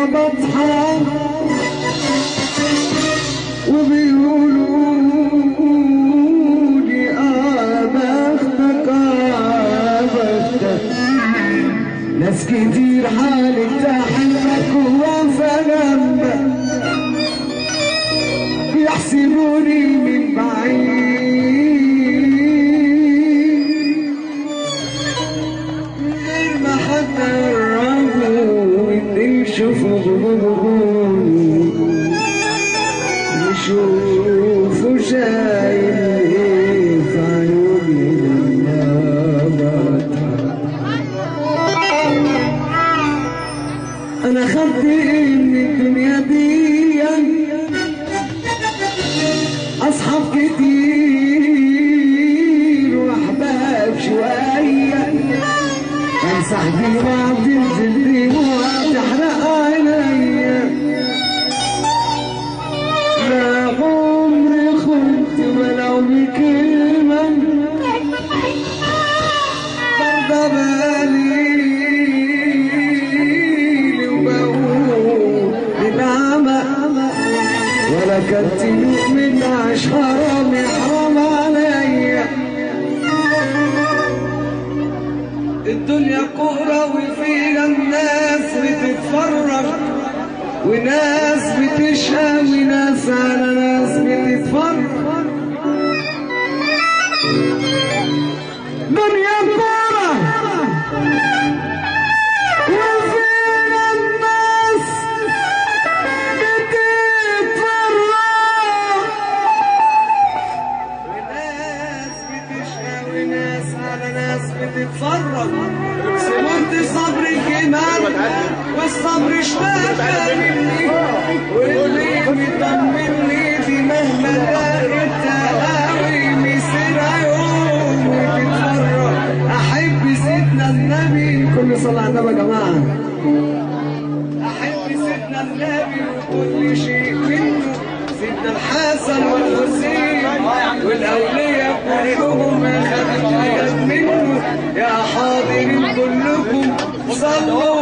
بضحك وبيقولوا لي اه بختك اه بختك ناس كتير حالك تحبك وواقفة جنبك بيحسبوني من بعيد من غير ما حتى يقربوا واللي يشوفوا غموضوني يشوفوا شايف في عيوني لما بضحك انا خدت ايه من الدنيا دي اصحاب كتير واحباب شويه كان صاحبي ما بتنزل دموع تحرق عينيا لا عمري خنت ولو بكلمه برضى بالي وبقول بالعمى ولا كنت مؤمن عاش حرامي حرام عليا الدنيا كورة وفيها الناس بتتفرج وناس بتشقى وناس على ناس بتتفرج دنيا كورة وفيها الناس بتتفرج وناس بتشقى وناس على ناس بتتفرج سمعت صبري كمان والصبر اشتاق مني واللي مطمني دي مهما لقيت قوي مسيرها يوم وتتفرج احب سيدنا النبي كل صلاه على النبي يا جماعه احب سيدنا النبي وكل شيء منه سيدنا الحسن والحسين والاولياء كلهم خدوا حاجات منه يا حاضرين كلكم صلوا